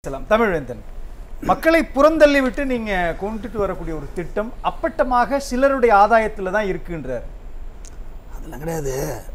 பேசலாம் தமிழ்வேந்தன் மக்களை புறந்தள்ளி விட்டு நீங்க கொண்டுட்டு வரக்கூடிய ஒரு திட்டம் அப்பட்டமாக சிலருடைய ஆதாயத்துல தான் இருக்குன்றார் அதெல்லாம் கிடையாது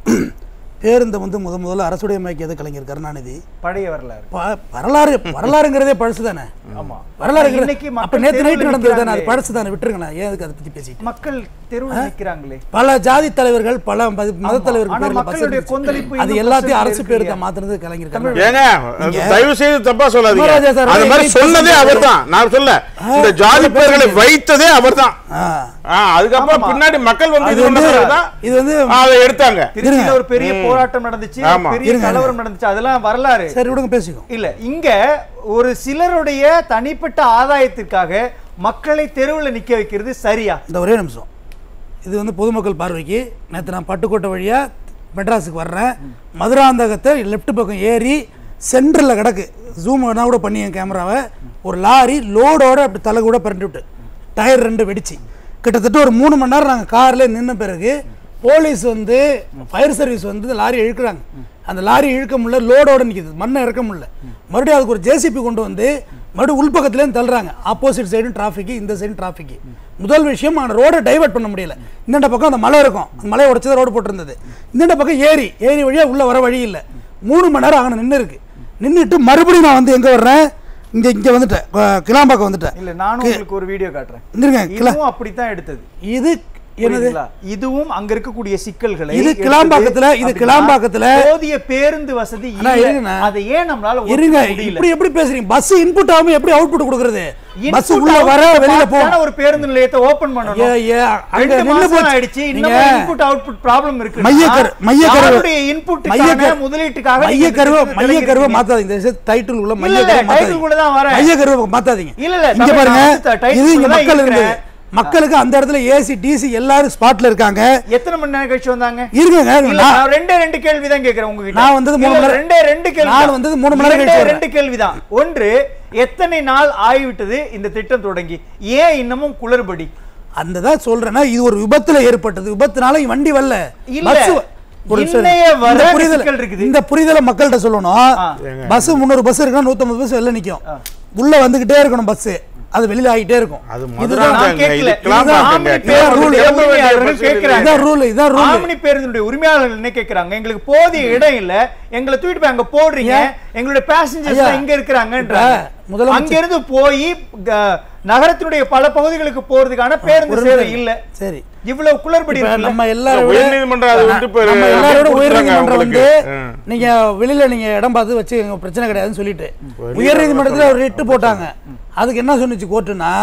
பேருந்தை வந்து முத முதல்ல அரசுடையமாக்கியது கலைஞர் கருணாநிதி பழைய வரலாறு ப- வரலாறு வரலாறுங்கிறதே பழசு தானே ஆமா வரலாறு இன்னைக்கு அப்ப மக்கள் நேத்து நைட்டு தெருவுல நடந்தது தானே அது நிக்கிறாங்களே. பழசு தானே விட்டுருங்கண்ணா ஏன் அதுக்கு அதை பத்தி பேசிட்டு மக்கள் தெருவில் நிக்கிறாங்களே பல ஜாதி தலைவர்கள் பல மத மத ஆமா. தலைவர்கள் ஆனா பேர்ல பஸ் மக்களுடைய இருந்துச்சு. கொந்தளிப்பு அது இன்னும் எல்லாத்தையும் பஸ் அரசு இருக்கு பேருக்கு இல்லையா? மாத்துனது கலைஞர் கருணாநிதி ஏங்க அது தயவு செய்து தப்பா சொல்லாதீங்க மகாராஜா சார், அது மாதிரி எப்படி சொன்னதே பேசுறீங்க? அவர்தான் நான் சொல்ல இந்த ஜாதி பெயர்களை வைத்ததே அவர்தான் ஆ. ஆ, அதுக்கப்புறம் ஆமா. பின்னாடி மக்கள் வந்து இது இது பண்ண வந்து- பிறகுதான் இது வந்து அதை எடுத்தாங்க திருச்சியில ஒரு பெரிய போராட்டம் நடந்துச்சு ஆமா. பெரிய இருங்க. கலவரம் நடந்துச்சு அதெல்லாம் வரலாறு சரி விடுங்க பேசிக்கோ இல்ல இங்க ஒரு சிலருடைய தனிப்பட்ட ஆதாயத்திற்காக மக்களை தெருவில் நிக்க வைக்கிறது சரியா இந்த ஒரே நிமிஷம் இது வந்து பொதுமக்கள் பார்வைக்கு நேற்று நான் பட்டுக்கோட்டை வழியாக மெட்ராஸுக்கு வர்றேன் மதுராந்தகத்தை லெஃப்ட் பக்கம் ஏறி சென்டரில் கிடக்கு ஜூம் வேணா கூட பண்ணி என் கேமராவை ஒரு லாரி லோடோட அப்படி தலை கூட பரண்டு விட்டு டயர் ரெண்டு வெடிச்சு கிட்டத்தட்ட ஒரு மூணு மணி நேரம் நாங்கள் காரில் நின்ன பிறகு போலீஸ் வந்து ஃபயர் சர்வீஸ் வந்து இந்த லாரி இழுக்கிறாங்க அந்த லாரி இழுக்க முடியல லோடோட நிற்கிது மண்ணை இறக்க முடியல மறுபடியும் அதுக்கு ஒரு ஜேசிபி கொண்டு வந்து மறுபடியும் உள்பக்கத்துலேருந்து தள்ளுறாங்க ஆப்போசிட் சைடும் டிராஃபிக் இந்த சைடும் டிராஃபிக் முதல் விஷயம் அந்த ரோடை டைவர்ட் பண்ண முடியல இந்தாண்ட பக்கம் அந்த மலை இருக்கும் அந்த மலையை உடச்சது ரோடு போட்டிருந்தது இந்தாண்ட பக்கம் ஏரி ஏரி வழியா உள்ள வர வழி இல்லை மூணு மணி நேரம் அங்கே நின்று இருக்கு நின்றுட்டு மறுபடியும் நான் வந்து எங்கே வர்றேன் இங்கே இங்கே வந்துட்டேன் அஹ் கிளாம்பாக்கம் வந்துட்டேன் இல்ல நானும் உங்களுக்கு ஒரு வீடியோ காட்டுறேன் இருங்க கிளா இதுவும் அப்படித்தான் எடுத்தது இது என்னது புரியுதுங்களா? இதுவும் அங்க இருக்கக்கூடிய சிக்கல்களை இது எடுத்தது கிளாம்பாக்கத்துல, இது அப்படின்னா, கிளாம்பாக்கத்துல- போதிய பேருந்து வசதி அண்ணா, இல்ல. இருங்கண்ணா. அதை ஏன் நம்மளால ஒத்துக்க இருங்க முடியல? இப்படி எப்படி பேசுறீங்க பஸ் இன்புட் ஆகாம எப்படி அவுட்புட் கொடுக்கறது Input பஸ் உள்ள output வர வெளியில பார்த்து போகும் தானே ஒரு பேருந்து நிலையத்தை ஓபன் பண்ணணும் ஏ, ஏ, அங்க ரெண்டு நின்னு மாசம் போச்சு. ஆயிடுச்சு நீங்க இன்னும் இன்புட் அவுட்புட் ப்ராப்ளம் இருக்கு மையக்கரு மையக்கருவு யாருடைய இன்புட்டுக்கான மையக்கரு- முதலீட்டுக்காக நீங்க மையக்கருவை இந்த மையக்கருவை விலகி மாத்தாதீங்க இந்த டைட்டில் உள்ள இல்ல, மையக்கருவை இல்ல, title கூட தான் வரேன். மாத்தாதீங்க மையக்கருவை மாத்தாதீங்க இல்ல, இல்ல, இங்க தமிழ் பாருங்க நான் அடுத்த title இது இங்க கூட தான் மக்கள் இருந்து இருக்கிறேன். மக்களுக்கு அந்த இடத்துல ஏசி டிசி எல்லாரும் ஸ்பாட்ல இருக்காங்க எத்தனை மணி நேரம் கழிச்சு வந்தாங்க இருங்க இல்ல, நான் நான் ரெண்டே ரெண்டு கேள்வி தான் கேக்குறேன் உங்ககிட்ட நான் வந்தது மூணு இல்ல, மணி நேரம். ரெண்டே ரெண்டு கேள்வி நான் தான். வந்தது மூணு மணி நேரம் ரெண்டே கழிச்சு ரெண்டு கேள்விதான் ஒன்று எத்தனை நாள் ஆகிவிட்டது இந்த திட்டம் தொடங்கி ஏன் இன்னமும் குளறுபடி அந்த தான் சொல்றேன்னா இது ஒரு விபத்துல ஏற்பட்டது விபத்துனால இங்க வண்டி வரல இல்ல. பஸ் ஒரு நிமிஷம் இன்னைய இருங்க. வர இந்த புரிதல் சிக்கல் இருக்குது. இந்த புரிதலை மக்கள்கிட்ட சொல்லணும் ஆ. பஸ் முந்நூறு பஸ் இருக்குன்னா நூத்தம்பது பஸ் வெளில நிக்கும் உள்ள வந்துகிட்டே இருக்கணும் பஸ் அது வெளியில ஆகிட்டே இருக்கும் அது இதுதான் மதுராந்தகங்க, நான் கேட்கல. இது கிளாம்பாக்கங்க. ஆம்னி இதுதான் பேருந்துடைய rule. உரிமையாளர்கள் கேட்கிறாங்க. இதான் ரூல் இதான் ரூல் ஆம்னி பேருந்துடைய உரிமையாளர்கள் என்ன கேக்குறாங்க எங்களுக்கு போதிய இடம் இல்ல எங்களை தூக்கிட்டு போய் அங்க போடுறீங்க எங்களுடைய பேசஞ்சர்ஸ் ஐயா, இங்க இருக்கிறாங்க இப்ப முதலமைச்சர் அங்க இருந்து போய் க- நகரத்தினுடைய பல பகுதிகளுக்கு போறதுக்கான பேருந்து ஒரு சேவை நிமிஷம். இல்ல சரி இவ்வளவு குளறுபடி இப்ப இருக்குல்ல? நம்ம எல்லாரும் விட- உயர்நீதிமன்றம் அதை வந்து இப்ப நம்ம எல்லாரோட கொடுத்துட்டாங்க உயர்நீதிமன்றம் வந்து அவங்களுக்கு. ம். நீங்க வெளியில நீங்க இடம் பார்த்து வச்சு எங்க பிரச்சனை கிடையாதுன்னு சொல்லிட்டு உயர்நீதிமன்றத்துல ஒரு ரிட்டு போட்டாங்க அதுக்கு என்ன சொன்னுச்சு கோர்ட்டுனா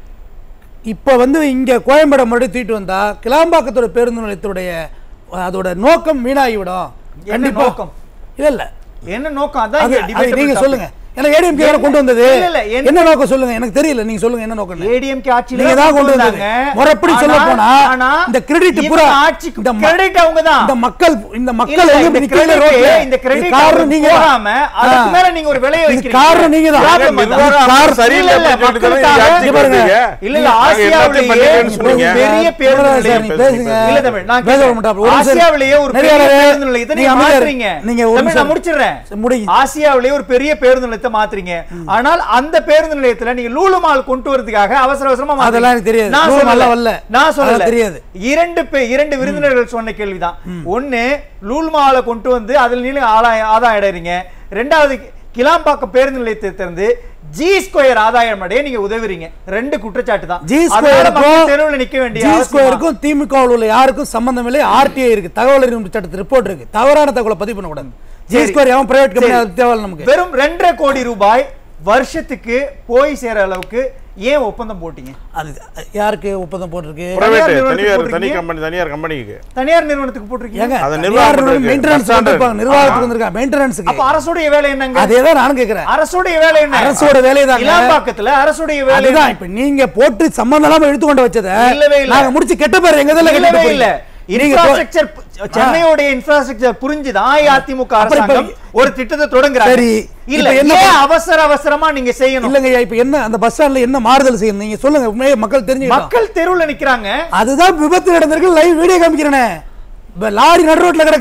இப்ப வந்து இங்க கோயம்பேடு மறுபடியும் தூக்கிட்டு வந்தா கிளாம்பாக்கத்தோட பேருந்து நிலையத்துடைய அதோட நோக்கம் வீணாகிவிடும் என்ன கண்டிப்பா நோக்கம்? இல்ல இல்ல என்ன நோக்கம் அதான் அது இங்க அது debatable நீங்க topic. சொல்லுங்க ஏன்னா ஏடிஎம்கே என்ன- கொண்டு வந்தது இல்ல, இல்ல, என்ன- என்ன நோக்கம் சொல்லுங்க எனக்கு தெரியல நீங்க சொல்லுங்க என்ன நோக்கம் ADMK ஆட்சியில நீங்க தான் கொண்டு வந்தது வந்தாங்க. முறைப்படி சொல்ல ஆனா- போனா ஆனா இந்த கிரெடிட் இவங்க பூரா ஆட்சிக்கு இந்த ம- credit அவங்கதான். இந்த மக்கள் இந்த மக்கள் இல்ல, எங்க இந்த இப்படி கீழே credit- ரோட்ல இந்த credit இது காரணம் நீங்க தான். போடாம, அதுக்கு ஆ. மேல நீங்க ஒரு விலையை இது வைக்கிறீங்க. காரணம் நீங்க தான் லாபம் தான். நிர்வாகம் காரணம் சரியில்லை இல்ல, இல்ல, அப்படின்னு சொல்லிட்டு மக்களுக்காக- தானே இங்க பாருங்க. ஆட்சிக்கு இல்ல, இல்ல, நாங்க எல்லாத்தையும் ஆசியாவிலேயே பண்ணிட்டேன்னு சொன்னீங்க. பெரிய பேருந்து சார், நிலையம் நீங்க பேசுங்க. இல்ல தமிழ், நான் பேச கேட்கிறேன். விட மாட்டாப்ல. ஒரு நிமிஷம். ஆசியாவிலேயே ஒரு நிறைய பெரிய பேரு- பேருந்து நிலையத்தை நீங்க நீங்க அமைதியா மாத்துறீங்க. இருங்க. நீங்க ஒரு தமிழ், நான் நிமிஷம். முடிச்சிடுறேன். முடியுது. ஆசியாவிலேயே ஒரு பெரிய பேருந்து நிலையத்தை மாத்துறீங்க ஆனால் அந்த பேருந்து நிலையத்துல நீங்க லூலு மால் கொண்டு வரதுக்காக அவசர அவசரமா மாத்துறீங்க. அதெல்லாம் எனக்கு தெரியாது. நான் லூலு சொல்லல. மால்லாம் வரல. நான் சொல்லல அதெல்லாம் தெரியாது. இரண்டு பே- இரண்டு விருந்தினர்கள் சொன்ன கேள்விதான் ஒண்ணு லூல் மாலை கொண்டு வந்து அதில் நீங்க ஆதாயம் ஆதாயம் அடைறீங்க ரெண்டாவது கிளாம்பாக்கம் பேருந்து நிலையத்தை திறந்து ஜி ஸ்கொயர் ஆதாயம் அடைய நீங்க உதவுறீங்க ரெண்டு குற்றச்சாட்டு தான் ஜி அதனால மக்கள் ஸ்கொயருக்கும் தெருவுல நிக்க வேண்டிய ஜி அவசியமா? ஸ்கொயருக்கும் திமுகவில் உள்ள யாருக்கும் சம்பந்தம் இல்லை ஆர்டிஐ இருக்கு தகவல் அறிவு சட்டத்து ரிப்போர்ட் இருக்கு தவறான தகவலை பதிவு பண்ணக்கூடாது ஜி சரி. ஸ்கொயர் எவன் பிரைவேட் கம்பெனி சரி. அது தேவையில்ல நமக்கு வெறும் ரெண்டரை கோடி ரூபாய் வருஷத்துக்கு போய் சேர அளவுக்கு ஏன் ஒப்பந்தம் போட்டீங்க அது யாருக்கு ஒப்பந்தம் போட்டிருக்கு பிரைவேட் தனியார் நிறுவனத்துக்கு தனியார் தனி போட்டிருக்கீங்க? கம்பெனி தனியார் கம்பெனிக்கு தனியார் நிறுவனத்துக்கு போட்டிருக்கீங்க ஏங்க அதை தனியார் நிர்வாகம் நிறுவனம் பண்றதுக்கு. Maintenance bus stand. வந்திருப்பாங்க நிர்வாகத்துக்கு வந்திருக்காங்க மெயின்டெனன்ஸுக்கு அப்ப அரசுடைய வேலை என்னங்க அதே தான் நானும் கேட்கிறேன் அரசுடைய வேலை என்ன அரசோட வேலைதாங்க. இலாம்பாக்கத்துல அரசுடைய வேலை அதுதான் என்ன? இப்ப நீங்க போட்டு சம்பந்தம் இல்லாம இழுத்து கொண்டு வச்சத இல்லவே இல்ல. நாங்க முடிச்சு கெட்ட பேர் எங்க இதுல இல்லவே கெட்டு இல்ல நீங்க போ- இன்ஃப்ராஸ்ட்ரக்சர் சென்னையோட இன்ஃப்ராஸ்ட்ரக்சர் புரிஞ்சுதான் அதிமுக அப்புறம் இப்ப- அரசாங்கம் ஒரு திட்டத்தை தொடங்குறாங்க சரி. இல்ல இப்ப என்ன ஏன் பண்ண- அவசர அவசரமா நீங்க செய்யணும் இல்லங்கய்யா இப்ப என்ன அந்த பஸ் ஸ்டாண்ட்ல என்ன மாறுதல் செய்யணும் நீங்க சொல்லுங்க உண்மையே மக்கள் தெரிஞ்சுக்கலாம் மக்கள் தெருவுல நிக்கிறாங்க அதுதான் விபத்து நடந்திருக்கு லைவ் வீடியோ காமிக்கிறேனே இப்ப லாரி நடு ரோட்ல கிடக்கு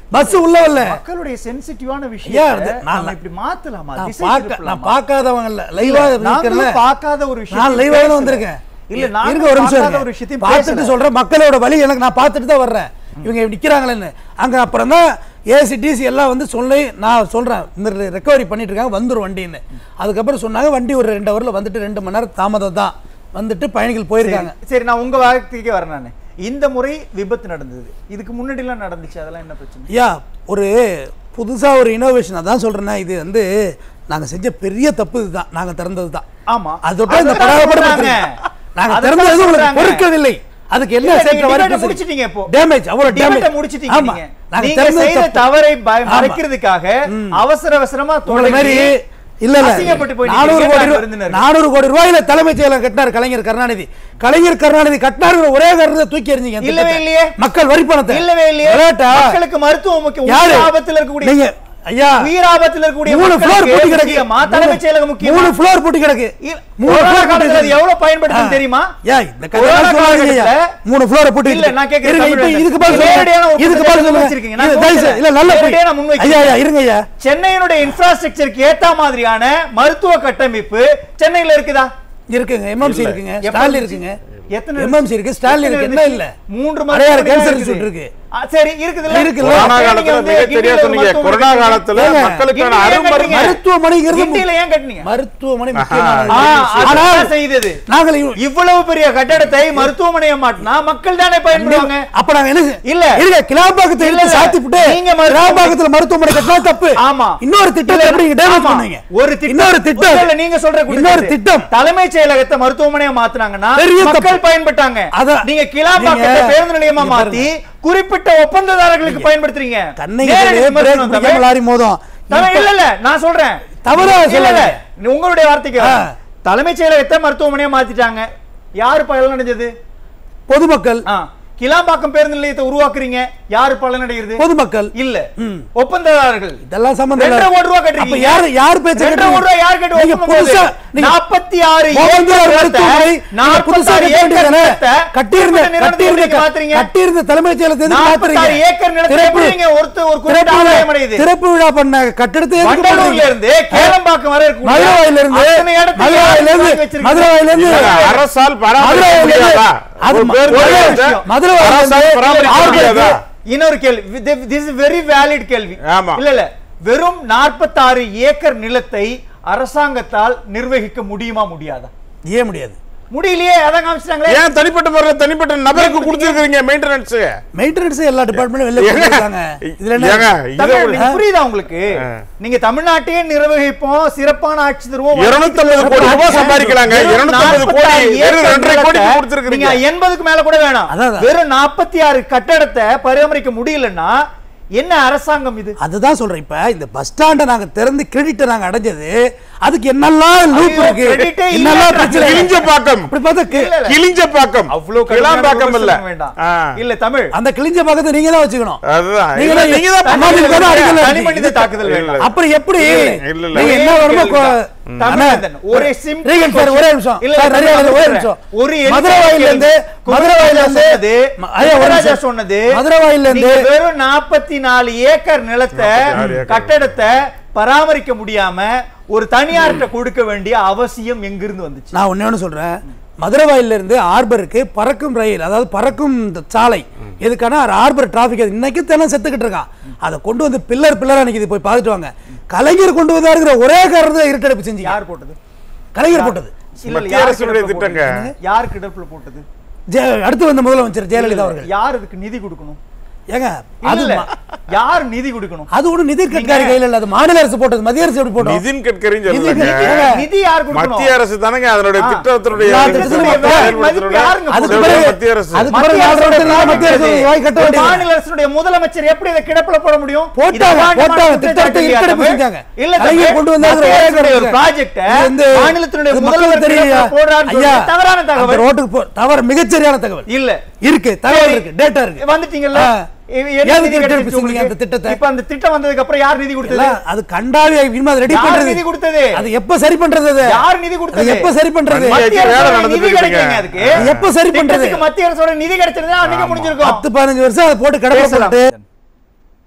பஸ் உள்ள வரல மக்களுடைய சென்சிட்டிவான ஏன் விஷயம் அது? நான் நாம இப்படி மாத்தலாமா நான் திசை பார்க்க நான் திருப்பலாமா? பார்க்காதவங்க இல்ல லைவா இல்ல, இருக்கிறல நாங்களும் பார்க்காத ஒரு விஷயத்தை நான் லைவா பேசல. வந்திருக்கேன் இல்ல நாங்களும் இருங்க ஒரு நிமிஷம் பார்க்காத இருங்க. ஒரு விஷயத்தையும் பார்த்துட்டு பேசல. சொல்றேன் மக்களோட வழி எனக்கு நான் பார்த்துட்டு தான் வர்றேன் இவங்க நிக்கிறாங்களேன்னு அங்க அப்புறம் தான் ஏசி டிசி எல்லாம் வந்து சொல்லி நான் சொல்றேன் இந்த ரெக்கவரி பண்ணிட்டு இருக்காங்க வந்துரும் வண்டின்னு அதுக்கப்புறம் சொன்னாங்க வண்டி ஒரு ரெண்டு ஹவர்ல வந்துட்டு ரெண்டு மணி நேரம் தாமதம் தான் வந்துட்டு பயணிகள் போயிருக்காங்க சரி, சரி நான் உங்க வார்த்தைக்கே வரேன் நானு இந்த முறை விபத்து நடந்தது இதுக்கு முன்னாடி எல்லாம் நடந்துச்சு அதெல்லாம் என்ன பிரச்சனை ஐயா ஒரு புதுசா ஒரு இனோவேஷன் அதான் சொல்றேன்னா இது வந்து நாங்க செஞ்ச பெரிய தப்பு இதுதான் நாங்க திறந்தது தான் ஆமா அதோட இந்த அதைத்தான் படாத சொல்றாங்க. நாங்க அதைத்தான் திறந்தது உங்களுக்கு சொல்றாங்க. பொறுக்கவில்லை அதுக்கு என்ன இல்ல, சேர்க்கிற நீங்க வரைக்கும் debate சரி. முடிச்சிட்டீங்க இப்போ. டேமேஜ் அவ்வளவு debate டேமேஜ் முடிச்சிட்டீங்க ஆமா நீங்க. நாங்க நீங்க திறந்தது செய்த தப்பு. தவறை ப- ஆமா. மறைக்கிறதுக்காக அவசர அவசரமா உங்களை மாதிரி தொடங்கி இல்ல இல்ல அசிங்கப்பட்டு போய் நானூறு நிக்கிறீங்க, கோடி நான் ரூபாய் விருந்தினர். நானூறு கோடி ரூபாயில தலைமைச் செயலகம் கட்டினார் கலைஞர் கருணாநிதி கலைஞர் கருணாநிதி கட்டினாருங்கிற ஒரே காரணத்தை தூக்கி எறிஞ்சீங்க அந்த இல்லவே திட்டத்தை. இல்லையே. மக்கள் வரி பணத்தை இல்லவே இல்லையே விளையாட்டா? மக்களுக்கு மருத்துவம் முக்கியம் யாரு உயிர் ஆபத்துல இருக்கக்கூடிய நீங்க ஐயா உயிர் ஆபத்துல இருக்கக்கூடிய மூணு ஃப்ளோர் மக்களுக்கு பூட்டி கிடக்கு முக்கியமா தலைமைச் செயலகம் முக்கியமா மூணு ஃப்ளோர் பூட்டி கிடக்கு இல்ல, மூணு கொரோனா floor பூட்டி காலத்துல அது கிடக்கு. எவ்வளவு பயன்படுத்துன்னு ஆ. தெரியுமா? ஏய், இந்த கொரோனா கதையெல்லாம் சொல்லாதீங்க ஐயா. காலகட்டத்துல- மூணு ஃப்ளோர் பூட்டி இல்ல, நான் கேட்கிறேன் இருங்க, இப்ப தமிழ்ல. இதுக்கு பதில் நேரடியான சொல்லுங்க. ஒரு இதுக்கு பதில் குற்றச்சாட்டு சொல்லுங்க. வச்சிருக்கீங்க. நான் இது தயவு செய்து- இல்ல, நல்ல போய். நேரடியா நான் முன்வைக்கிறேன். ஐயா, ஐயா, இருங்க ஐயா. சென்னையினுடைய இன்ஃப்ராஸ்ட்ரக்சருக்கு ஏத்த மாதிரியான மருத்துவ கட்டமைப்பு சென்னையில இருக்குதா இருக்குங்க எம்எம்சி இருக்குங்க எப்ப ஸ்டால் இருந்துச்சு? இருக்குங்க எத்தனை எம்எம்சி இருக்கு ஸ்டால் இருக்கு என்ன இல்ல மூன்று அடையாறு மருத்துவமனை கேன்சர் இருக்குது. இன்ஸ்டியூட் இருக்கு ஆ, சரி இருக்குதுல்ல இருக்குல்ல. கொரோனா நீங்க காலத்துல வந்து மிக கிண்டியில தெரியா ஒரு சொன்னீங்க மருத்துவமனை கொரோனா கட்டுறீங்க. காலத்துல ஏங்க, மக்களுக்கான கிண்டியில ஏன் அருமரு கட்டுறீங்க? மருத்துவமனைங்கிறது கிண்டியில ஏன் கட்டுனீங்க மருத்துவமனை ஆ, முக்கியமானது அதுதான் ஆனால் செய்தது நாங்கள் இவ்- இவ்வளவு பெரிய கட்டடத்தை மருத்துவமனையை மாட்டினா மக்கள் தானே பயன்படுவாங்க அப்ப நாங்க என்ன செய்- இல்ல. இருங்க கிளாம்பாக்கத்தை இல்ல, எடுத்து இல்ல. சாத்திப்புட்டு நீங்க மருத்துவமனை- கிளாம்பாக்கத்துல மருத்துவமனை கட்டினா தப்பு ஆமா இன்னொரு திட்டத்தை இல்ல, எப்படி நீங்க டேமேஜ் ஆமா. பண்ணுவீங்க ஒரு திட்டம் இன்னொரு திட்டம் இல்ல, நீங்க சொல்ற இன்னொரு திட்டம் தலைமைச் செயலகத்தை மருத்துவமனையா மாத்துனாங்கன்னா பெரிய தப்பு. மக்கள் பயன்பட்டாங்க அதான். நீங்க கிளாம்பாக்கத்தை நீங்க- பேருந்து நிலையமா நீங்க மாத்தி குறிப்பிட்ட ஒப்பந்ததாரர்களுக்கு பயன்படுத்துறீங்க கண்ணைக்கு நேரடி பிரேக் விமர்சனம் பிடிக்காம தமிழ். லாரி மோதும் தமிழ் இல்ல இல்ல நான் சொல்றேன் தவறா இல்ல, இல்ல சொல்லாதீங்க. உங்களுடைய வார்த்தைக்கு ஆ. வரேன். தலைமைச் செயலகத்தை மருத்துவமனையா மாத்திட்டாங்க யாரு பலன் அடைஞ்சது பொதுமக்கள் ஆ. கிளாம்பாக்கம் பேருந்து நிலையத்தை உருவாக்குறீங்க யாரு பலன் அடைகிறது பொதுமக்கள் இல்ல ம். ஒப்பந்ததாரர்கள் இதெல்லாம் சம்பந்தம் இல்ல. ரெண்டரை கோடி ரூபாய் அப்ப கட்டுறீங்க யார் யார் பேச்ச ரெண்டரை கோடி ரூபாய் யார் கட்டு நீங்க ஒப்பந்தம் புதுசா போகுது? நீங்க 46 மோகன்தாஸ் ஏக்கர் மருத்துவமனை நிலத்தை, நீங்க புதுசா 46 கட்ட வேண்டியதானே? நிலத்தை கட்டியிருந்த குறிப்பிட்ட நிறுவனத்துக்கு கட்டியிருந்த எப்படி மாத்துறீங்க? கட்டியிருந்த தலைமைச் செயலகத்தை எதுக்கு 46 மாத்துறீங்க ஏக்கர் நிலத்தை திறப்பு- எப்படி நீங்க ஒருத்த- ஒரு குறிப்பிட்ட திறப்பு விழா- ஆதாயம் அடையுது? திறப்பு விழா பண்ண கட்டடத்தை எதுக்கு வண்டலூர்ல மாத்துறீங்க? இருந்து கேளம்பாக்கம் வரை இருக்கக்கூடிய மதுரவாயில இருந்து அத்தனை இடத்தையும் மதுரவாயில இருந்து வாங்கி வச்சிருக்கீங்க. மதுரவாயில இருந்து இல்ல, அரசால் பராமரிக்க மதுரவாயில இருந்து முடியாதா அது ஒரு பேர் ஒரே கொண்டு விஷயம். வந்த மதுரவாயில அரசால் இருந்து பராமரிக்க ஆறு முடியாதா பேருக்கு இன்னொரு கேள்வி திஸ் இஸ் வெரி வேலிட் கேள்வி ஆமா. இல்ல இல்ல வெறும் 46 ஏக்கர் நிலத்தை அரசாங்கத்தால் நிர்வகிக்க முடியுமா முடியாதா ஏன் முடியாது முடியலையே அதான் காமிச்சிட்டாங்களே ஏன் தனிப்பட்ட முறையில் தனிப்பட்ட நபருக்கு கொடுத்திருக்கீங்க மெயின்டெனன்ஸ் மெயின்டெனன்ஸ் எல்லா டிபார்ட்மெண்ட்டும் வெளில கொடுத்துருக்காங்க இதுல என்ன ஏங்க, இதை தமிழ், விட- நீங்க புரியுதா உங்களுக்கு நீங்க தமிழ்நாட்டையே நிர்வகிப்போம் சிறப்பான ஆட்சி தருவோம் இருநூத்தி ஐம்பது கோடி ரூபாய் சம்பாதிக்கலாங்க வெறும் இருநூத்தி ஐம்பது கோடி 46 வெறும் ஏக்கர் ரெண்டரை கோடிக்கு நிலத்தை கொடுத்திருக்கீங்க நீங்க எண்பதுக்கு மேல கூட வேணாம் அதான், அதான். வெறும் நாற்பத்தி ஆறு கட்டடத்தை பராமரிக்க முடியலன்னா என்ன அரசாங்கம் இது அதுதான் சொல்றேன் இப்ப இந்த பஸ் ஸ்டாண்ட நாங்க திறந்து கிரெடிட் நாங்க அடைஞ்சது அதுக்கு என்னெல்லாம் லூப் ஐயோ, இருக்கு credit ஏ என்னெல்லாம் இல்ல. பிரச்சனை கிழிஞ்ச பாக்கம் அப்படி பார்த்தா கி- இல்ல, இல்ல. கிழிஞ்ச பாக்கம் அவ்வளவு கிளாம் பாக்கம் இல்ல வேண்டாம் ஆ. இல்ல தமிழ் அந்த கிழிஞ்ச பக்கத்தை நீங்க தான் வச்சுக்கணும் அதுதான் நீங்க இல்ல, தான் நீங்க தான் தனி மனித பண்ணீங்க. அடிக்கல தனி மனித தாக்குதல் இல்ல. வேண்டாம் அப்புறம் எப்படி இல்ல, இல்ல. நீங்க என்ன ஒரே வருமோ கேள்வி தான். ம். தமிழன் அண்ணா, ஒரே simple ரீகன் சார் ஒரே நிமிஷம் இல்ல, சார், இல்ல, நிறைய நான் ஒரே சொல்றேன். நிமிஷம் ஒரு எளிமையான மதுரவாயில இருந்து கேள்வி. மதுரவாயில இருந்து சொன்னது, ம- ஐயா, ஒரு குமரராஜா நிமிஷம். சொன்னது மதுரவாயில இருந்து நீங்க வெறும் நாற்பத்தி நாலு ஏக்கர் நிலத்தை 44 ஏக்கர். கட்டடத்தை பராமரிக்க முடியாம ஒரு தனியார்கிட்ட கொடுக்க வேண்டிய அவசியம் எங்கிருந்து வந்துச்சு நான் ஒண்ணே ஒன்று சொல்றேன் மதுரவாயில இருந்து ஆர்பருக்கு பறக்கும் ரயில் அதாவது பறக்கும் இந்த சாலை எதுக்கான ஆர்பர் டிராஃபிக் இன்னைக்கு தினம் செத்துக்கிட்டு இருக்கான் அதை கொண்டு வந்து பில்லர் பில்லரா நிக்குது போய் பார்த்துட்டு வாங்க கலைஞர் கொண்டு வந்தாருங்கிற ஒரே காரணத்தை இருட்டடிப்பு செஞ்சீங்க யார் போட்டது கலைஞர் போட்டது இல்ல, இல்ல, மத்திய யார் அரசுடைய கிடப்புல திட்டங்க. போட்டது? யார் கிடப்புல போட்டது ஜெ- அடுத்து வந்த முதலமைச்சர் ஜெயலலிதா அவர்கள் யார் இதுக்கு நிதி கொடுக்கணும் ஏங்க அது இல்ல ம- யார் நிதி கொடுக்கணும் அது ஒண்ணு நிதின் கட்காரி நீங்க- கையில இல்ல அது மாநில அரசு போட்டது மத்திய அரசு எப்படி போட்டோம் நிதின் கட்கரின்னு நிதி- சொல்லுங்க நிதி- நிதி யார் கொடுக்கணும் மத்திய அரசு தானங்க அதனுடைய ஆ. திட்டத்தினுடைய எல்லா திட்டத்தினுடைய திட்டத்தினுடைய செயல்படுத்துறதுல யாருங்க அதுக்கு கொடுக்கணும்? பிறகு மத்திய அரசு அதுக்கு மத்திய பிறகு நாலு அரசுடைய வருடத்துல மத்திய அரசு ப்ராஜெக்ட் வாய் கட்ட ஒரு வேண்டியது மாநில அரசுடைய முதலமைச்சர் எப்படி இதை கிடப்புல போட முடியும் போட்டாங்க, இது அபாண்டமான போட்டாங்க, குற்றச்சாட்டு திட்டத்தை இல்லையா இருட்டடிப்பு தமிழ்? செஞ்சாங்க. இல்ல கலைஞர் தமிழ், கொண்டு வந்தாரு, மத்திய ஒரே அரசுடைய ஒரு காரணம் ப்ராஜெக்ட இது வந்து மாநிலத்தினுடைய இது முதல்வர் மக்களுக்கு கிடப்புல தெரியும் போடுறாருன்னு ஐயா சொல்றது தவறான அந்த தகவல் ரோட்டுக்கு போ தவறு மிகச்சரியான தகவல் இல்ல இருக்கு தகவல் சரி. இருக்கு டேட்டா இருக்கு வந்துட்டீங்க ஆ. என்ன ஏன் நிதி திட்டம் கிடைச்சிச்சு எடுத்து செஞ்சீங்க அந்த உங்களுக்கு? திட்டத்தை? இப்ப அந்த திட்டம் வந்ததுக்கு அப்புறம் யார் நிதி கொடுத்தது எல்லாம் அது கண்டாவி இனிமே அது ரெடி யார் பண்றது நிதி கொடுத்தது? அது எப்ப சரி பண்றது அது யார் நிதி கொடுத்தது அது எப்ப சரி பண்றது மத்திய மத்திய வேலை அரசோட நடந்துட்டு நிதி இருக்குங்க. கிடைக்கலங்க அதுக்கு அது எப்ப சரி பண்றது? திட்டத்துக்கு மத்திய அரசோட நிதி கிடைச்சிருந்தா அன்னைக்கு முடிஞ்சிருக்கும் பத்து பதினஞ்சு வருஷம் அதை போட்டு கடமை பேசலாம். போட்டு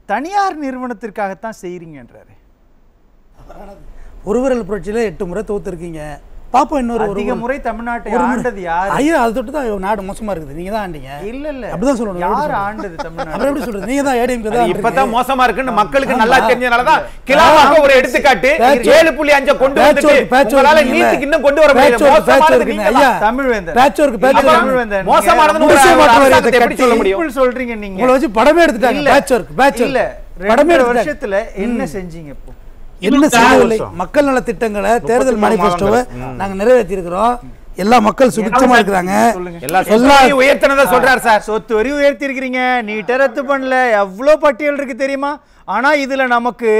தனியார் நிறுவனத்திற்காகத்தான் செய்றீங்கன்றாரு ஒரு விரல் புரட்சியில எட்டு முறை தோத்துருக்கீங்க பாப்போம் இன்னொரு ஒரு அதிக ஒரு- முறை தமிழ்நாட்டை ஒரு முறை- ஆண்டது யாரு ஐயா அது தொட்டு தான் நாடு மோசமா இருக்குது நீங்க தான் ஆண்டீங்க இல்ல இல்ல அப்படிதான் சொல்லணும். யார் எப்படி ஆண்டது அப்புறம் தமிழ்நாடு எப்படி சொல்றது நீங்க தான் ஏடிஎம்கே அது தான் இப்பதான் ஆண்டீங்க. மோசமா இருக்குன்னு மக்களுக்கு ஆமா. நல்லா தெரிஞ்சனாலதான் கிலாவாக்க ஒரு எடுத்துக்காட்டு பேட்ச் ஏழு புள்ளி அஞ்ச கொண்டு பேட்ச் வந்துட்டு ஒர்க், பேட்ச் உங்களால ஒர்க் நீட்டுக்கு இன்னும் கொண்டு வர பேட்ச் முடியல ஒர்க், பேட்ச் மோசமானது ஒர்க் நீங்க ஐயா. தமிழ்வேந்தன் பேட்ச் ஒர்க், பேட்ச் அப்புறம் ஒர்க். தமிழ்வேந்தன். நீங்க மோசமானதுன்னு ஒரு குடிசை மாற்று அரசாங்கத்தை வாரியத்தை எப்படி சொல்ல முடியும் சிம்பிள் சொல்றீங்க நீங்க உங்களை வச்சு படமே எடுத்துட்டாங்க இல்ல. பேட்ச் ஒர்க் பேட்ச் இல்ல ஒர்க் படமே ரெண்டு எடுத்துட்டாங்க வருஷத்துல என்ன செஞ்சீங்க இப்போ என்ன செய்யவில்லை வருஷம். மக்கள் நல திட்டங்களை தேர்தல் முப்பத்தி மூணு மேனிஃபெஸ்டோவை நாங்க நிறைவேற்றி இருக்கிறோம் எல்லா மக்கள் சுபிட்சமா இருக்கிறாங்க சொல்லுங்க. எல்லா எல்லா சொத்தையும் உயர்த்தினதா சொல்றாரு சார் சொத்து வரி உயர்த்தி இருக்கிறீங்க நீட்ட ரத்து பண்ணல எவ்வளவு பட்டியல் இருக்கு தெரியுமா ஆனா இதுல நமக்கு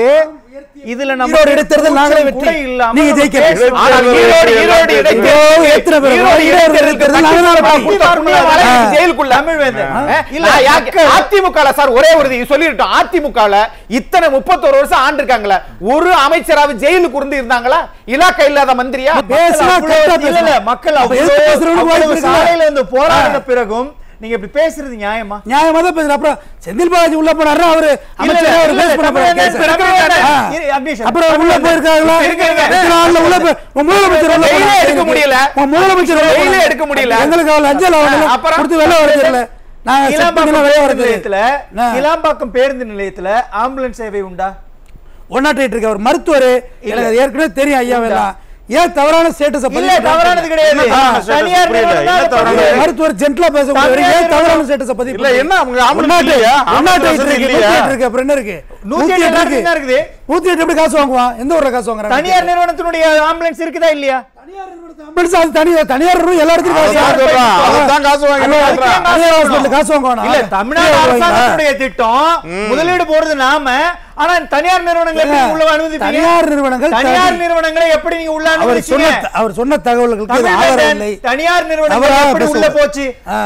இதுல நம்ம ஈரோடு இடைத்தேர்தல் நாங்களே கூச்சம் கூட வெற்றி. இல்லாம நீங்க நம்ம ஜெயிக்கல. பேசுறோம். ஆனால் ஈரோடு ஈரோடு இடைத்தேர்தல் ஐயோ, எத்தனை பேர் ஈரோடு இடைத்தேர்தலுக்கு நாங்க தான் பட்டிமன்ற வெற்றி. கூட்டம் புண்ணியம் வளையுது ஆ. ஜெயிலுக்குள்ள. தமிழ்வேந்தன். ஆ? இல்ல, நான் யாக்கு- மக்கள் அதிமுகல சார் ஒரே ஒரு இது சொல்லிட்டோம் அதிமுகல இத்தனை முப்பத்தொரு வருஷம் ஆண்டு இருக்காங்களே ஒரு அமைச்சராவது ஜெயிலுக்கு இருந்து இருந்தாங்களா இலாக்கா இல்லாத மந்திரியா பேசுனா அவ்வளவு- கரெக்டா இல்ல, இல்ல, பேசணும். மக்கள் அப்ப அவ்வளவு- எதிர்த்து பேசுறவனுக்கு அவ்வளவு வாய்ப்பு இருக்குல்ல? சாலையில இருந்து போராடின பிறகும் நீங்க இப்படி பேசுறது நியாயமா நியாயமா தான் பேசுறேன் அப்புறம் செந்தில் பாலாஜி உள்ள போனாரு அவரு அமைச்சரா அவர் இல்ல, பேஸ் பண்ண போறாரு தமிழ்வேந்தன், கேஸை. தமிழ்வேந்தன். ஆ. இரு, அக்னேஷ், அப்புறம் உள்ள போயிருக்காங்களா இருங்க, இருங்க. எத்தனை நாள்ல உள்ள போய் உன் முதலமைச்சர் உள்ள வெயிலே போனாரு. எடுக்க முடியல. உன் முதலமைச்சர் உள்ள வெயிலே போனாரு. எடுக்க முடியல. எங்களுக்கு அவள் அஞ்சல் அவள் அப்புறம் கொடுத்து வெளில வர தெரியல நாங்க செக் கிளாம்பாக்கம் பண்ணி வெளிய வர பேருந்து நிலையத்துல தெரியல கிளாம்பாக்கம் பேருந்து நிலையத்துல ஆம்புலன்ஸ் சேவை உண்டா ஒன்னாட்டிட்டு இருக்க அவர் மருத்துவர் எனக்கு அது ஏற்கனவே தெரியும் ஐயா எல்லாம் ஏன் தவறான ஸ்டேட்டஸ் இல்ல தவறானது கிடையாது என்ன தவறான status? தனியார் புரியல. நிறுவனம் தான் என்ன அதை தவறானது? பண்ணுது. மருத்துவர் ஜென்ட்லா பேசக்கூடிய தனியார் ஏன் தவறான நிறுவனம். ஸ்டேட்டஸ் பதிவு இல்ல, என்ன அவங்க ambulance இல்லையா? ஒன்னாட்டு ambulance இருக்கு இல்லையா? நூத்தி எட்டு இருக்கு அப்புறம் என்ன இருக்கு நூத்தி எட்டு எல்லாத்துக்கும் தான் இருக்குது நூத்தி எட்டு எப்படி காசு வாங்குவான் எந்த ஊர்ல காசு வாங்குறாங்க தனியார் நிறுவனத்தினுடைய ஆம்புலன்ஸ் இருக்குதா இல்லையா ambulance அது தனியார் தனியார் நிறுவனம் எல்லா இடத்துலயும் காசு அதான் வாங்குறாங்க. சொல்றான். அதைத்தான் காசு வாங்கி அது கொடுக்குறான். தனியார் hospital காசு வாங்குவானா? இல்ல தமிழ்நாடு ஃப்ரீயா அரசாங்கத்துடைய திட்டம் முதலீடு போறது நாம ஆனா தனியார் நிறுவனங்களை எப்படி ஏங்க, உள்ள அனுமதிப்பீங்க தனியார் நிறுவனங்கள் தனியார் தனி- நிறுவனங்களை எப்படி நீங்க உள்ள அவர் சொன்ன அனுமதிச்சீங்க அவர் சொன்ன தகவல்களுக்கு இது ஆதாரம் தமிழ்நாடு இல்லை தனியார் நிறுவனங்கள் தவறாக எப்படி உள்ள பேசுவது. போச்சு ஆ.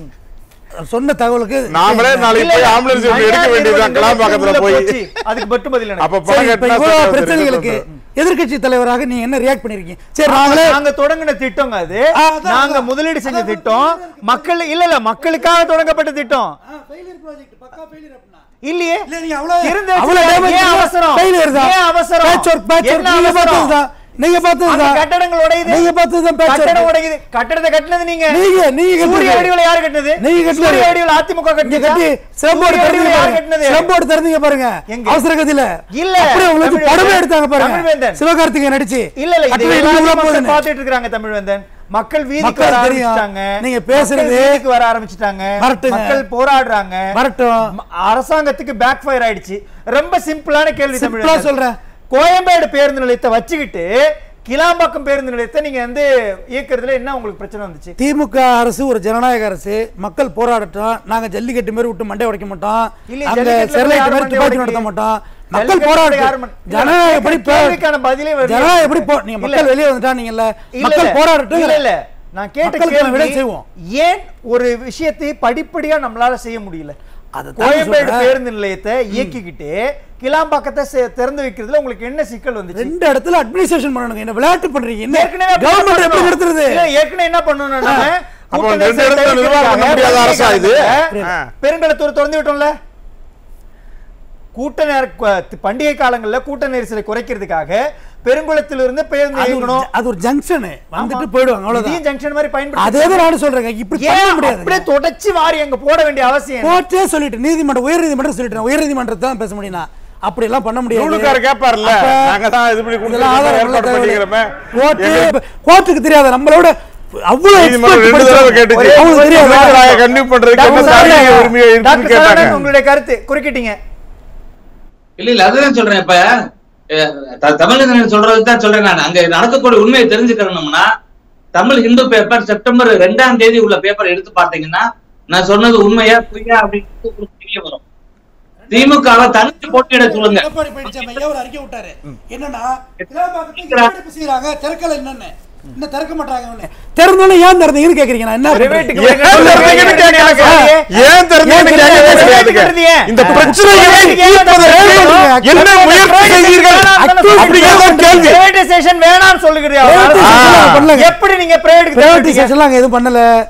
அவர் சொன்ன தகவலுக்கு நாமளே நாளைக்கு இல்ல, போய் இல்ல, ஆம்புலன்ஸ் தனியார் எடுக்க வேண்டியதுதான் நிறுவனங்கள் கிளாம்பாக்கத்துல எப்படி போய் உள்ள போச்சு? அதுக்கு மட்டும் பதில் எனக்கு. அப்ப சரி, பணம் இப்ப கட்டினா இவ்வளவு சரி, பிரச்சனைகளுக்கு எதிர்க்கட்சி தலைவராக நீங்க என்ன ரியாக்ட் பண்ணிருக்கீங்க சரி நாங்களே நாங்க தொடங்கின திட்டங்க அது ஆ, அதான், நாங்க அதான். முதலீடு செஞ்ச திட்டம் மக்கள் இல்ல இல்ல மக்களுக்காக தொடங்கப்பட்ட திட்டம் இல்லையே இல்ல, நீங்க அவ்வளவு- இருந்து அவ்வளவு வச்சுக்க, damage ஏன் பண்ணி- அவசரம்? failure தான். ஏன் அவசரம்? Patch work, patch work. என்ன நீங்க அவசரம்? பார்த்ததுதான். நீங்க பார்த்ததுதான். அந்த கட்டடங்கள் உடையுது நீங்க பார்த்ததுதான் patch work. கட்டடம் உடையுது கட்டடத்தை கட்டினது நீங்க நீங்க நீங்க சூரிய கட்டுனது. வடிவில் யாரு கட்டினது நீங்க கட்டினது. சூரிய வடிவில் அதிமுக நீங்க கட்டினதா? கட்டி சிலம்போடு சூரிய திறந்தீங்க வடிவில் யாரு பாருங்க. கட்டினது சிலம்போடு திறந்தீங்க பாருங்க எங்க? அவசர கதியில இல்ல. அப்படியே உங்களுக்கு தமிழ்வேந்தன். படமே எடுத்தாங்க பாருங்க தமிழ்வேந்தன். சிவகார்த்திகேயன் நடிச்சு இல்ல இல்ல இது கட்டிடம் இடிஞ்சு எல்லாத்தையும் உள்ள மக்கள் போகுதுன்னு. பார்த்துட்டு இருக்காங்க தமிழ்வேந்தன் மக்கள் வீதிக்கு மக்கள் வர தெரியும். ஆரம்பிச்சிட்டாங்க நீங்க பேசுறது- மக்கள் வீதிக்கு வர ஆரம்பிச்சிட்டாங்க வரட்டுங்க. மக்கள் போராடுறாங்க வரட்டும் ம- அரசாங்கத்துக்கு பேக் ஃபயர் ஆயிடுச்சு ரொம்ப சிம்பிளான கேள்வி சிம்பிளா தமிழ்வேந்தன். சொல்றேன். கோயம்பேடு பேருந்து நிலையத்தை வச்சுக்கிட்டு கிளாம்பாக்கம் பேருந்து நிலையத்தை நீங்க வந்து இயக்குறதுல என்ன உங்களுக்கு பிரச்சனை வந்துச்சு திமுக அரசு ஒரு ஜனநாயக அரசு மக்கள் போராடட்டும் நாங்க ஜல்லிக்கட்டு மாதிரி விட்டு மண்டை உடைக்க மாட்டோம் இல்லையே, அங்க ஜல்லிக்கட்டுல ஸ்டெர்லைட் யார் மாதிரி மண்டை துப்பாக்கி உடைக்கலையே? நடத்த மாட்டோம் மக்கள் ஜல்லிக்கட்டுல யார் போராட்டம் மண்டை- ஜனநாயக படி போ- கேள்விக்கான பதிலே வரல. ஜனநாயக படி போ நீங்க இல்ல. மக்கள் வெளியே வந்துட்டானீங்கல்ல இல்ல, மக்கள் இல்ல. போராடட்டும் இல்ல இல்ல நான் கேட்ட மக்களுக்கு நம்ம விட கேள்வி செய்வோம். ஏன் ஒரு விஷயத்தை படிப்படியா நம்மளால செய்ய முடியல அதைத்தான் கோயம்பேடு சொல்றேன். பேருந்து நிலையத்தை இயக்கிக்கிட்டு கிளாம்பாக்கத்தை செ- திறந்து வைக்கிறதுல உங்களுக்கு என்ன சிக்கல் வந்துச்சு ரெண்டு இடத்துல அட்மினிஸ்ட்ரேஷன் பண்ணணுங்க என்ன விளையாட்டு பண்றீங்க என்ன ஏற்கனவே அப்படி கவர்மெண்ட் எப்படி பண்ணணும். நடத்துறது இல்ல, ஏற்கனவே என்ன பண்ணணும் நாம? அப்ப கூட்ட ரெண்டு நெரிசலை இடத்துல நிர்வாகம் பண்ண முடியாத அரசா இது? தவிர்க்கிறதுக்காக ஆ. பெருங்கலத்தூர் திறந்து விட்டோம்ல கூட்ட நேர கு- பண்டிகை காலங்கள்ல கூட்ட நெரிசலை குறைக்கிறதுக்காக பெருங்குளத்திலிருந்து பேருந்து அது ஒரு இயக்கணும் ஜ- அது ஒரு ஜங்ஷன் வந்துட்டு போயிடுவாங்க இதையும் அவ்வளவுதான் ஜங்ஷன் மாதிரி பயன்படுத்தி அதே தான் நானும் சொல்றேங்க இப்படி பண்ண ஏன் முடியாது அப்படியே தொடச்சி வாரி அங்க போட வேண்டிய அவசியம் என்ன? கோர்ட்டே சொல்லிட்டு நீதிமன்றம் உயர் நீதிமன்றம் சொல்லிட்டேன் உயர் நீதிமன்றத்தை தான் பேச முடியும் நான். அப்படி எல்லாம் பண்ண முடியாது நூலுக்காரர் கேட்பார்ல அப்ப நாங்க தான் இது பண்ணி இதெல்லாம் ஆதாரம் உள்ள ஏற்பாடு பண்ணிக்கிறோமே கோர்ட்டு கோர்ட்டுக்கு தெரியாத நம்மளோட அவ்வளவு நீதிமன்றம் expert ரெண்டு தடவை படிச்சவங்க. கேட்டுச்சு அவங்களுக்கு தெரியாது. நாங்க கண்டிப்பா பண்றதுக்கு என்ன டாக்டர் தார்மீக சரவணன், உரிமை இருக்குன்னு டாக்டர் கேட்டாங்க சரவணன், உங்களுடைய கருத்து குறுக்கிட்டீங்க இல்ல இல்ல அதுதான் சொல்றேன் இப்ப அஹ், த- தமிழ் சொல்றது தான் சொல்றேன் நான் அங்க நடக்கக்கூடிய உண்மையை தெரிஞ்சுக்கணும்னா தமிழ் ஹிந்து பேப்பர் செப்டம்பர் ரெண்டாம் தேதி உள்ள பேப்பர் எடுத்து பார்த்தீங்கன்னா நான் சொன்னது உண்மையா பொய்யா அப்படின்னு உங்களுக்கு தெரிய வரும் திமுகவை தனித்து போட்டியிட சொல்லுங்க எடப்பாடி பழனிசாமி ஐயா ஒரு அறிக்கை விட்டாரு என்னன்னா கிளாம்பாக்கத்தை இருக்கிறா. எப்படி செய்யறாங்க திறக்கல என்னன்னு இன்னும் திறக்க மாட்டாங்க திறந்தோன்னு ஏன் திறந்தீங்கன்னு கேக்குறீங்க நான் என்ன பிரைவேட்டுக்கு பண்றது? ஏன் திறந்தீங்கன்னு கேட்கறாங்க. ஏன் திறந்தீங்கன்னு ஏன் கேட்கவே திறந்தீங்க? கிடையாதுங்க. ஏன்? இந்த பிரச்சனையை தீர்ப்பதற்கு என்ன முயற்சி செய்தீர்கள் அப்படிங்கிறதான் கேள்வி பிரைவேடைசேஷன் வேணாம்னு சொல்லுகிறீங்க Privatization அரசு. எல்லாம் பண்ணலங்க. எப்படி நீங்க பிரைவேட் பிரைவேடைசேஷன்லாம் அங்க எதுவும் பண்ணல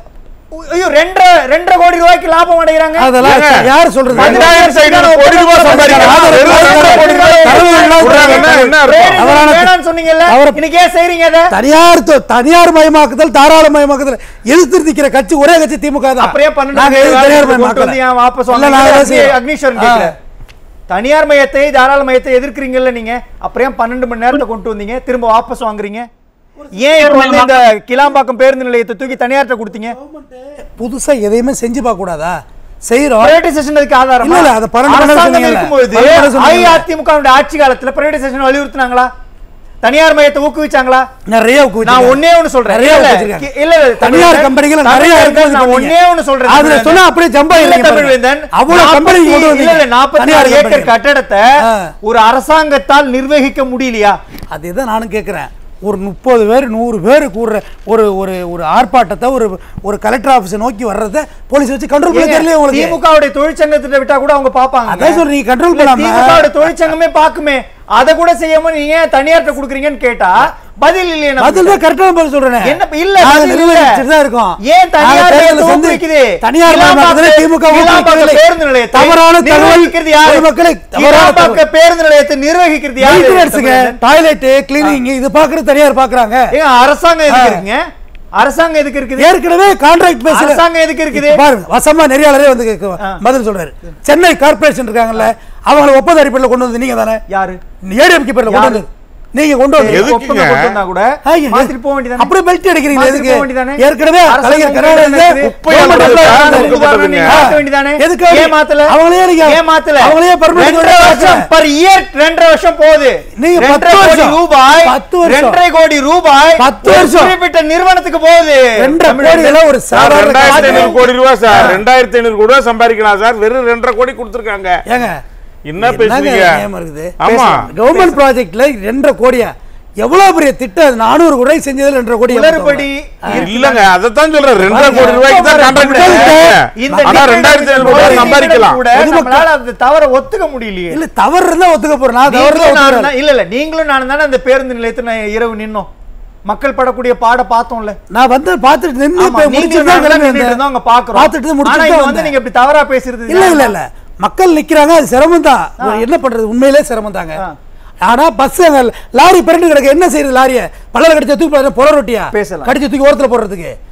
ஐயோ ரெண்டரை ரெண்டரை கோடி ரூபாய்க்கு லாபம் அடைகிறாங்க அதெல்லாம் ஏங்க, யார் சொல்றது ரெண்டாயிரத்தி ஐநூறு கோடி ரூபாய் சம்பாதிக்கிறாங்க. ஆதரவு வெறும் ரெண்டரை கோடி ரூபாய் தரவு எல்லாம் விடுறாங்கன்னா என்ன அர்த்தம்? ரேடியோ அவரான- வேணாம்னு சொன்னீங்கல்ல அவரை- இன்னைக்கு ஏன் செய்றீங்க அதை தனியார் தொ- தனியார் மயமாக்குதல் தாராள மயமாக்குதல் எதிர்த்து நிக்கிற கட்சி ஒரே கட்சி திமுக தான் அப்படியே பன்னெண்டு நாங்க எதுக்கு தனியார் கொண்டு மயமாக்கல வந்து ஏன் வாபஸ் இல்ல, நாங்க வாங்குறீங்க? தான் செய்றோம். அக்னீஸ்வரன் ஆ. கேட்கிறேன். தனியார் மையத்தை தாராள மையத்தை எதிர்க்கிறீங்கல்ல நீங்க அப்புறம் ஏன் பன்னெண்டு மணி நேரத்தை கொண்டு வந்தீங்க திரும்ப வாபஸ் வாங்குறீங்க ஏன் இப்ப வந்து இந்த கிளாம்பாக்கம் பேருந்து நிலையத்தை தூக்கி தனியார்ட்ட கொடுத்தீங்க புதுசா எதையுமே செஞ்சு பார்க்க கூடாதா செய்யறோம் பிரைவேடைசேஷன் அதுக்கு ஆதாரம் இல்ல, இல்ல, அது பன்னெண்டு மணி நேரம் சொன்னீங்கல்ல. இருக்கும்போது பன்னெண்டு மணி நேரம் சொன்னீங்கல்ல. அஇஅதிமுக வுடைய ஆட்சி காலத்துல பிரைவேடைசேஷன் வலியுறுத்தினாங்களா தனியார் மையத்தை ஊக்குவிச்சாங்களா நிறைய ஊக்குவிச்சாங்க. நான் ஒண்ணே ஒண்ணு சொல்றேன் நிறைய இல்ல, ஊக்குவிச்சிருக்காங்க. கி- இல்ல, இல்ல, தனியார் தமிழ்வேந்தன், கம்பெனிகள் நிறைய தமிழ்வேந்தன், இருக்கு நான் பண்ணீங்க. ஒண்ணே ஒண்ணு சொல்றேன் அதுல தமிழ்வேந்தன். சொன்னா அப்படியே ஜம்பா இல்ல, இருக்கீங்க பாருங்க. தமிழ்வேந்தன், அவ்வளவு கம்பெனி கொண்டு நாற்பத்தி- வந்தீங்க. இல்ல, இல்ல, நாற்பத்தி தனியார் நாலு ஏக்கர் கம்பெனிகள். கட்டடத்தை ஆ. ஒரு அரசாங்கத்தால் நிர்வகிக்க முடியலையா அதுதான் நானும் கேட்குறேன் ஒரு முப்பது பேர் நூறு பேர் கூடுற ஒரு ஒரு ஒரு ஆர்ப்பாட்டத்தை ஒரு ஒரு கலெக்டர் ஆஃபீஸை நோக்கி வர்றதை போலீஸ் வச்சு கண்ட்ரோல் பண்ண தெரியல உங்களுக்கு திமுகவுடைய தொழிற்சங்கத்திட்ட விட்டா கூட அவங்க பாப்பாங்க அதான் சொல்றேன், நீங்க control இல்ல, பண்ணாம- திமுகவுடைய தொழிற்சங்கமே பாக்குமே அத கூட செய்யாம நீங்க ஏன் தனியார்ட்ட குடுக்குறீங்கன்னு கேட்டா பதில் இல்லையே நமக்கு. பதில் தான் கரெக்டான பதில் சொல்றேன் என்ன இல்ல நாங்க பதில் இல்ல. நிர்வகிச்சுட்டு தான் இருக்கோம் ஏன் தனியார் நாங்க தேர்தலை மையத்தை சந்தி- ஊக்குவிக்குது? தனியார் கிளாம்பாக்கம் மயமாக்குதலை திமுக கிளாம்பாக்கம் ஊக்குவிக்கவில்லை. பேருந்து நிலையத்தை தவறான தகவல் நிர்வகிக்கிறது யாரு? பொதுமக்களை தவறான கிளாம்பாக்கம் தகவல் பேருந்து நிலையத்தை நிர்வகிக்கிறது யாரு? மெயின்டெனன்ஸுங்க டாய்லெட் கிளீனிங் இது பாக்குறது தனியார் பாக்குறாங்க ஏங்க அரசாங்கம் எதுக்கு ஆ. இருக்குங்க அரசாங்கம் எதுக்கு இருக்குது ஏற்கனவே கான்ட்ராக்ட் பேசல அரசாங்கம் எதுக்கு இருக்குது இப்ப பாருங்க வசமா நெறியாளரே வந்து கேக்கு- ஆ. பதில் சொல்றாரு சென்னை கார்ப்பரேஷன் இருக்காங்கல்ல அவங்கள ஒப்பந்த அடிப்படையில் கொண்டு வந்து நீங்க தானே யாரு ஏடிஎம்கே பேர்ல கொண்டு வந்து நீங்க கொண்டு வந்து எதுக்குங்க? ஒப்பந்தம் கொண்டு வந்தா கூட ஐயா, மாத்திட்டு போக வேண்டியதானே அப்படியே பெல்ட் அடிக்கிறீங்க மாத்திட்டு எதுக்கு போக வேண்டியதானே? ஏற்கனவே அரசாங்கம் கலைஞர் உங்க கருணாநிதி கையில இருக்குது. குப்பை government அள்ளுறது employee தான் இருந்தாரு. கொடுக்க உதாரணம் நீங்க மாத்த வேண்டியதானே? எதுக்கு ஏன் மாத்தல? அவங்களே நீங்க- ஏன் மாத்தல? அவங்களே permanent ரெண்டரை கொண்டு வருஷம் வந்தாங்க. per year ரெண்டரை வருஷம் போகுது. நீங்க ரெண்டரை பத்து கோடி வருஷம். ரூபாய் பத்து வருஷம். ரெண்டரை கோடி ரூபாய் பத்து ஒரு வருஷம். குறிப்பிட்ட நிறுவனத்துக்கு போகுது ரெண்டரை தமிழ் கோடி எல்லாம் ஒரு சார் சாதாரண ரெண்டாயிரத்தி ஐநூறு காசு. கோடி ரூபாய் சார் ரெண்டாயிரத்தி ஐநூறு கோடி ரூபாய் சம்பாதிக்கலாம் சார் வெறும் ரெண்டரை கோடி கொடுத்துருக்காங்க ஏங்க என்ன பேசுறீங்க இருக்குது ஆமா கவர்மெண்ட் ப்ராஜெக்ட்ல ரெண்டரை கோடியா எவ்வளவு பெரிய திட்டம் அது நானூறு கோடி செஞ்சதுல ரெண்டரை கோடி குளறுபடி இல்லங்க அதத்தான் சொல்றேன் ரெண்டரை கோடி ரூபாய்க்கு தான் கான்ட்ராக்ட் இந்த ஆனா நிறுவனம் ரெண்டாயிரத்தி ஐநூறு கோடி போது சம்பாதிக்கலாம் கூட நம்மளால அந்த தவறை ஒத்துக்க முடியலையே இல்ல தவறு இருந்தா ஒத்துக்க போறேன் நான் தவறு நீங்களும் தான் நானும் ஒத்துக்கிறேன். தான் இல்ல இல்ல நீங்களும் நானும் தானே அந்த பேருந்து நிலையத்துல நான் இரவு நின்னோம் மக்கள் படக்கூடிய பாட பார்த்தோம்ல நான் வந்து பார்த்துட்டு நின்று ஆமா, போய் நீங்களும் முடிச்சுட்டு தான் நானும் கிளம்பி நின்னுட்டு வந்தேன். இருந்தோம், அங்க பார்க்கிறோம். பார்த்துட்டு ஆனா முடிச்சுட்டு இங்க தான் வந்து வந்தேன். நீங்க இப்படி தவறா பேசுறது இல்ல இல்ல இல்ல மக்கள் நிக்கிறாங்க அது சிரமம் தான் என்ன பண்றது உண்மையிலே சிரமம் தாங்க ஆ. ஆனா பஸ் லாரி பிரண்டு கிடக்கு என்ன செய்யுது லாரிய பல்லர் கடிச்ச தூக்கி போடுறது, புல ரொட்டியா பேசலாம். கடிச்சு தூக்கி ஓரத்துல போடுறதுக்கு